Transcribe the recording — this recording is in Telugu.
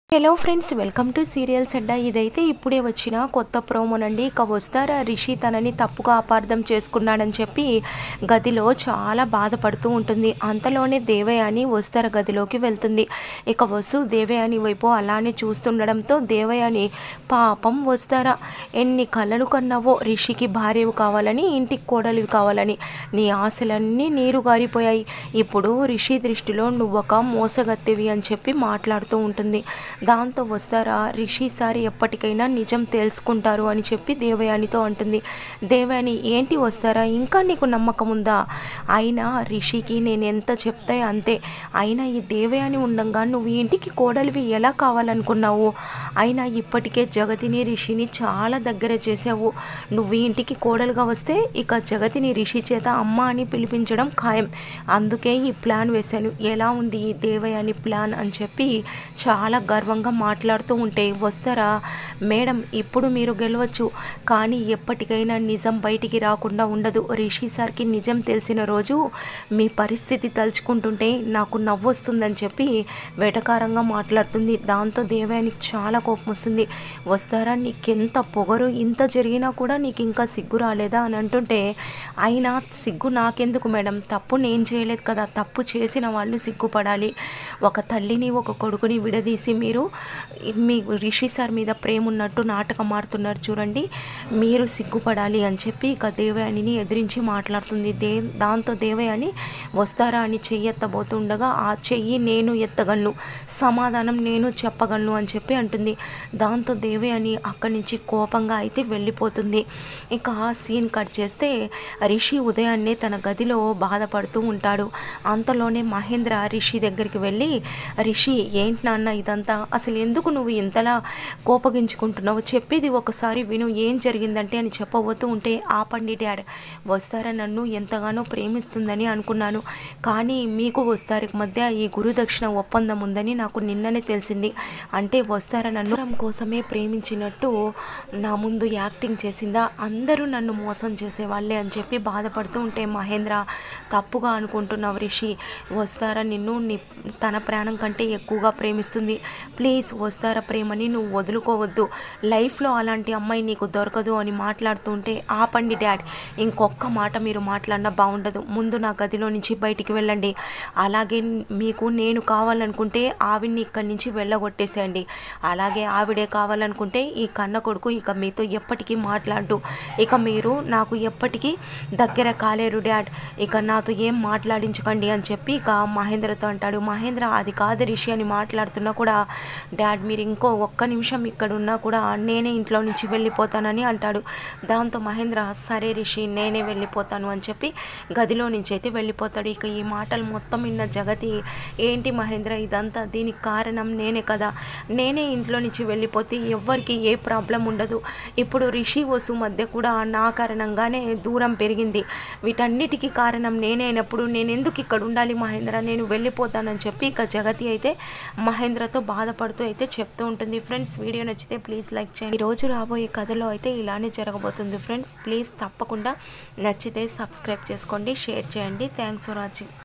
hello friends welcome to serials అడ్డా ఇదైతే ఇప్పుడే వచ్చిన కొత్త ప్రోమోనండి ఇక వస్తారా రిషి తనని తప్పుగా అపార్థం చేసుకున్నాడని చెప్పి గదిలో చాలా బాధపడుతూ ఉంటుంది అంతలోనే దేవయాని వస్తార గదిలోకి వెళ్తుంది ఇక వసు దేవయాని వైపు అలానే చూస్తుండడంతో దేవయాని పాపం వస్తారా ఎన్ని కలలు కన్నావో రిషికి భార్యవు కావాలని ఇంటికి కోడలివి కావాలని నీ ఆశలన్నీ నీరు గారిపోయాయి ఇప్పుడు రిషి దృష్టిలో నువ్వొక మోసగత్తెవి అని చెప్పి మాట్లాడుతూ ఉంటుంది దాంతో వస్తారా రిషి సారి ఎప్పటికైనా నిజం తెలుసుకుంటారు అని చెప్పి దేవయానితో అంటుంది దేవయాని ఏంటి వస్తారా ఇంకా నీకు నమ్మకం ఉందా అయినా రిషికి నేను ఎంత చెప్తే అంతే అయినా ఈ దేవయాని ఉండంగా నువ్వు ఈ ఇంటికి కోడలివి ఎలా కావాలనుకున్నావు అయినా ఇప్పటికే జగతిని రిషిని చాలా దగ్గర చేసావు నువ్వు ఈ ఇంటికి కోడలుగా వస్తే ఇక జగతిని రిషి చేత అమ్మ అని పిలిపించడం ఖాయం అందుకే ఈ ప్లాన్ వేశాను ఎలా ఉంది ఈ దేవయాని ప్లాన్ అని చెప్పి చాలా గర్వంగా మాట్లాడుతూ ఉంటే వస్తారా మేడం ఇప్పుడు మీరు గెలవచ్చు కానీ ఎప్పటికైనా నిజం బయటికి రాకుండా ఉండదు రిషి సార్కి నిజం తెలిసిన రోజు మీ పరిస్థితి తలుచుకుంటుంటే నాకు నవ్వొస్తుందని చెప్పి వెటకారంగా మాట్లాడుతుంది దాంతో దేవయానికి చాలా కోపం వస్తుంది వస్తారా నీకెంత పొగరు ఇంత జరిగినా కూడా నీకు ఇంకా సిగ్గు రాలేదా అని అంటుంటే అయినా సిగ్గు నాకెందుకు మేడం తప్పు నేను చేయలేదు కదా తప్పు చేసిన వాళ్ళు సిగ్గుపడాలి ఒక తల్లిని ఒక కొడుకుని విడదీసి మీరు మీ రిషి సార్ మీద ప్రేమ ఉన్నట్టు నాటకం ఆడుతున్నారు చూడండి మీరు సిగ్గుపడాలి అని చెప్పి ఇక దేవయానిని ఎదిరించి మాట్లాడుతుంది దే దాంతో దేవయాని వస్తారా అని చెయ్యి ఎత్తబోతుండగా ఆ చెయ్యి నేను ఎత్తగలను సమాధానం నేను చెప్పగలను అని చెప్పి అంటుంది దాంతో దేవయాని అక్కడి నుంచి కోపంగా అయితే వెళ్ళిపోతుంది ఇక ఆ సీన్ కట్ చేస్తే రిషి ఉదయాన్నే తన గదిలో బాధపడుతూ ఉంటాడు అంతలోనే మహేంద్ర రిషి దగ్గరికి వెళ్ళి రిషి ఏంటి నాన్న ఇదంతా అసలు ఎందుకు నువ్వు ఇంతలా కోపగించుకుంటున్నావు చెప్పేది ఒకసారి విను ఏం జరిగిందంటే అని చెప్పబోతూ ఉంటే ఆపండి డాడ్ వస్తారా నన్ను ఎంతగానో ప్రేమిస్తుందని అనుకున్నాను కానీ మీకు వస్తారికి మధ్య ఈ గురుదక్షిణ ఒప్పందం ఉందని నాకు నిన్ననే తెలిసింది అంటే వస్తారా నన్ను అవసరం కోసమే ప్రేమించినట్టు నా ముందు యాక్టింగ్ చేసిందా అందరూ నన్ను మోసం చేసేవాళ్ళే అని చెప్పి బాధపడుతూ ఉంటే మహేంద్ర తప్పుగా అనుకుంటున్నావు రిషి వస్తారా నిన్ను నీ తన ప్రాణం కంటే ఎక్కువగా ప్రేమిస్తుంది ప్లీజ్ వస్తారా ప్రేమని నువ్వు వదులుకోవద్దు లైఫ్లో అలాంటి అమ్మాయి నీకు దొరకదు అని మాట్లాడుతుంటే ఆపండి డాడ్ ఇంకొక్క మాట మీరు మాట్లాడినా బాగుండదు ముందు నా గదిలో నుంచి బయటికి వెళ్ళండి అలాగే మీకు నేను కావాలనుకుంటే ఆవిడ్ని ఇక్కడి నుంచి వెళ్ళగొట్టేసేయండి అలాగే ఆవిడే కావాలనుకుంటే ఈ కన్న కొడుకు ఇక మీతో ఎప్పటికీ మాట్లాడు ఇక మీరు నాకు ఎప్పటికీ దగ్గర కాలేరు డాడ్ ఇక నాతో ఏం మాట్లాడించకండి అని చెప్పి ఇక మహేంద్రతో అంటాడు మహేంద్ర అది కాదు రిషి అని మాట్లాడుతున్నా కూడా డాడ్ మీరు ఇంకో ఒక్క నిమిషం ఇక్కడ ఉన్నా కూడా నేనే ఇంట్లో నుంచి వెళ్ళిపోతానని అంటాడు దాంతో మహేంద్ర సరే రిషి నేనే వెళ్ళిపోతాను అని చెప్పి గదిలో నుంచి అయితే వెళ్ళిపోతాడు ఇక ఈ మాటలు మొత్తం విన్న జగతి ఏంటి మహేంద్ర ఇదంతా దీనికి కారణం నేనే కదా నేనే ఇంట్లో నుంచి వెళ్ళిపోతే ఎవ్వరికి ఏ ప్రాబ్లం ఉండదు ఇప్పుడు రిషి వసు మధ్య కూడా నా కారణంగానే దూరం పెరిగింది వీటన్నిటికీ కారణం నేనే అయినప్పుడు నేను ఎందుకు ఇక్కడ ఉండాలి మహేంద్ర నేను వెళ్ళిపోతానని చెప్పి ఇక జగతి అయితే మహేంద్రతో బాధపడుతూ అయితే చెప్తూ ఉంటుంది ఫ్రెండ్స్ వీడియో నచ్చితే ప్లీజ్ లైక్ చేయండి ఈ రోజు రాబోయే కథలో అయితే ఇలానే జరగబోతుంది ఫ్రెండ్స్ ప్లీజ్ తప్పకుండా నచ్చితే సబ్స్క్రైబ్ చేసుకోండి షేర్ చేయండి థ్యాంక్స్ ఫర్ వాచింగ్